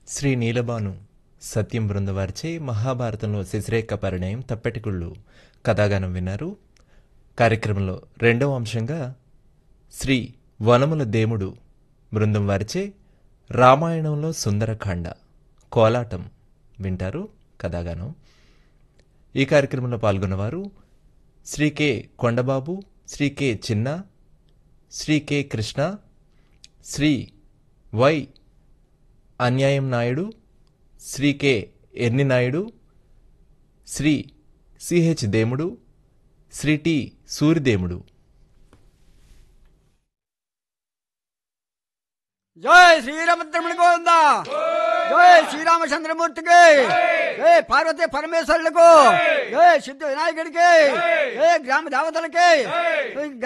శ్రీ నీలబాను సత్యం బృందవారిచే మహాభారతంలో శశిరేఖ పరిణయం తప్పెటికుళ్ళు కథాగానం విన్నారు కార్యక్రమంలో రెండవ అంశంగా శ్రీ వనముల దేముడు బృందం వారిచే రామాయణంలో సుందరకాండ కోలాటం వింటారు కథాగానం ఈ కార్యక్రమంలో పాల్గొన్నవారు Shri K Kondababu Shri K Chinna Shri K Krishna Shri Y అన్యాయం Naidu Shri K Erni Naidu Shri CH Demudu Shri T Suryademudu జై శ్రీరామచంద్రుని గోవింద జై శ్రీరామచంద్రమూర్తికి జై పార్వతీ పరమేశ్వరులకు జై సిద్ధ వినాయకుడికి జై గ్రామ దేవతలకి